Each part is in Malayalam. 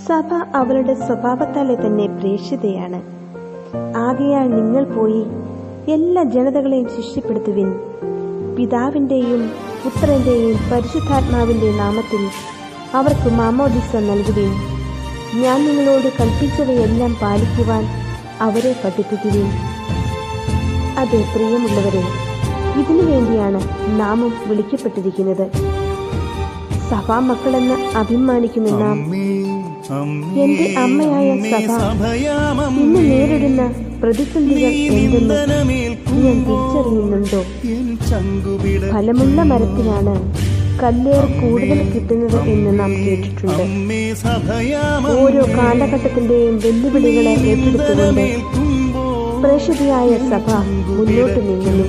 സഭ അവളുടെ സ്വഭാവത്താലെ തന്നെ പ്രേക്ഷിതയാണ് ആകയാൽ നിങ്ങൾ പോയി എല്ലാ ജനതകളെയും ശിഷ്യപ്പെടുത്തുവിൻ പിതാവിന്റെയും പുത്രന്റെയും പരിശുദ്ധാത്മാവിന്റെ നാമത്തിൽ അവർക്ക് മാമോദിസ നൽകുവിൻ ഞാൻ നിങ്ങളോട് കൽപ്പിച്ചവയെല്ലാം പാലിക്കുവാൻ അവരെ പഠിപ്പിക്കുവിൻ അതെ പ്രിയമുള്ളവരെ ഇതിനു വേണ്ടിയാണ് നാമും വിളിക്കപ്പെട്ടിരിക്കുന്നത് സഭാമക്കളെന്ന് അഭിമാനിക്കുന്ന നാം എന്റെ അമ്മയായ സഭ ഇന്ന് നേരിടുന്ന പ്രതിസന്ധികൾ എന്തെന്ന് ഞാൻ തിരിച്ചറിയുന്നുണ്ടോ ഫലമുള്ള മരത്തിനാണ് കല്ലേർ കൂടുതൽ കിട്ടുന്നത് എന്ന് നാം കേട്ടിട്ടുണ്ട് ഓരോ കാലഘട്ടത്തിന്റെയും വെല്ലുവിളികളെ ഏറ്റെടുത്തുകൊണ്ട് പ്രേക്ഷിതയായ സഭ മുന്നോട്ട് നീങ്ങുന്നു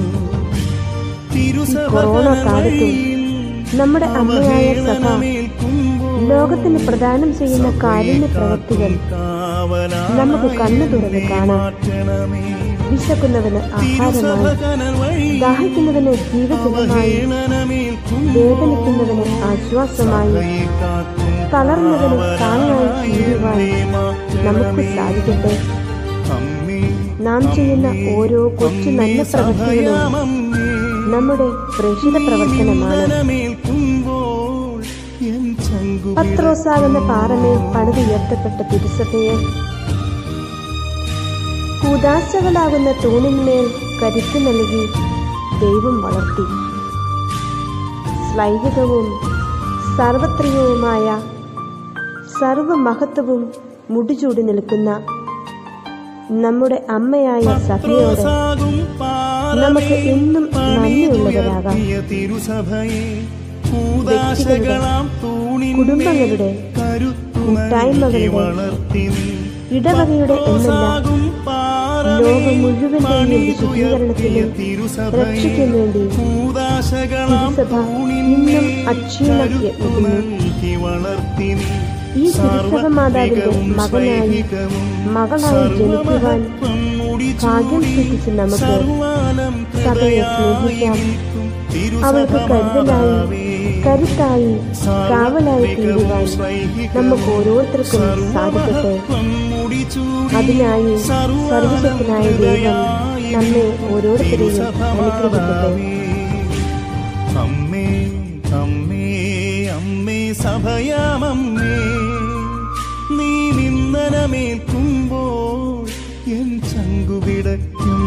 ഈ കൊറോണ കാലത്തും നമ്മുടെ അമ്മയായ സഭ ലോകത്തിന് പ്രദാനം ചെയ്യുന്ന കാരുണ്യ പ്രവൃത്തികൾ നമുക്ക് കണ്ണു തുറന്ന് കാണാം വിശക്കുന്നവന് ആഹാരമായി ദാഹിക്കുന്നവന് ജീവജലമായി വേദനിക്കുന്നവന് ആശ്വാസമായി തളർന്നവന് താങ്ങായി തീരുവാൻ നമുക്ക് സാധിക്കട്ടെ നാം ചെയ്യുന്ന ഓരോ കൊച്ചു നല്ല പ്രവൃത്തികളും നമ്മുടെ പ്രേക്ഷിത പ്രവർത്തനമാണ് പത്രോസാകുന്ന പാറമേൽ പണിതുയർത്തപ്പെട്ട തിരുസഭയെ കൂതാശകളാകുന്ന തൂണിന്മേൽ കരുത്ത് നൽകി ദൈവം വളർത്തി ശ്ലൈഹികവും സർവത്രിയവുമായ സർവമഹത്വവും മുടിചൂടി നിൽക്കുന്ന നമ്മുടെ അമ്മയായ സഭയോട് നമുക്ക് എന്നും നന്ദിയുള്ളവരാകാം വ്യക്തികളുടെ കുടുംബങ്ങളുടെ കൂട്ടായ്മകളുടെ ഇടവകയുടെ എന്നല്ല ലോകം മുഴുവന്റെയും വിശുദ്ധീകരണത്തിലും രക്ഷയ്ക്കും വേണ്ടി തിരുസഭ ഇന്നും അക്ഷീണം യത്നിക്കുന്നു ഈ തിരുസഭ മാതാവിന്റെ മകനായി മകളായി ജനിക്കുവാൻ ഭാഗ്യം സിദ്ധിച്ച് നമുക്ക് സഭയെ സ്നേഹിക്കാം അവൾക്ക് കരുതലായി കരുത്തായി കാവലായി തീരുവാൻ നമുക്ക് ഓരോരുത്തർക്കും സാധിക്കട്ടെ അതിനായി സർവശക്തനായ ദൈവം നമ്മെ ഓരോരുത്തരെയും അനുഗ്രഹിക്കട്ടെ അമ്മേ അമ്മേ അമ്മേ സഭയാമമ്മേ നീ നിന്ദനമേൽക്കുമ്പോൾ എൻ ചങ്കുപിടയ്ക്കുന്നു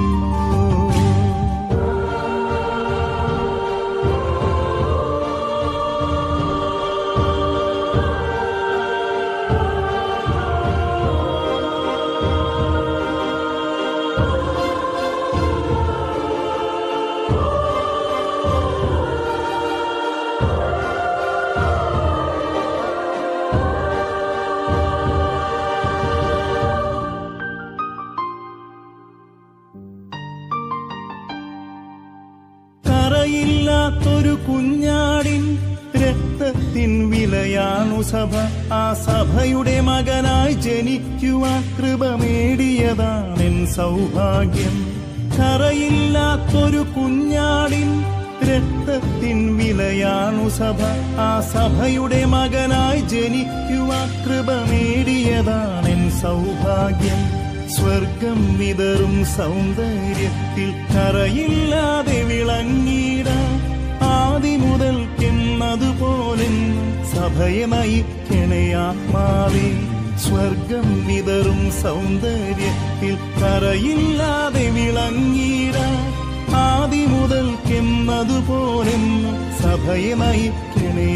കറയില്ലാത്തൊരു കുഞ്ഞാടിൻ രക്തത്തിൻ വിലയാണു സഭ ആ സഭയുടെ മകനായി ജനിക്കുവാൻ കൃപ നേടിയതാണെൻ സൗഭാഗ്യം കറയില്ലാത്തൊരു കുഞ്ഞാടിൻ രക്തത്തിൻ വിലയാണു സഭ ആ സഭയുടെ മകനായി ജനിക്കുവാൻ കൃപ നേടിയതാണെൻ സൗഭാഗ്യം സ്വർഗം വിതറും സൗന്ദര്യത്തിൽ കറയില്ലാതെ വിളങ്ങിട ആദി മുതൽക്കെന്നതുപോലെ സഭയെ നയിക്കണേ ആത്മാവേ സ്വർഗം വിതറും സൗന്ദര്യത്തിൽ കറയില്ലാതെ വിളങ്ങിട ആദി മുതൽക്കെന്നതുപോലെ സഭയെ നയിക്കണേ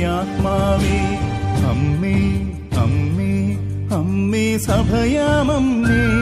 ആത്മാവേ അമ്മേ അമ്മേ അമ്മേ സഭയാമമ്മേ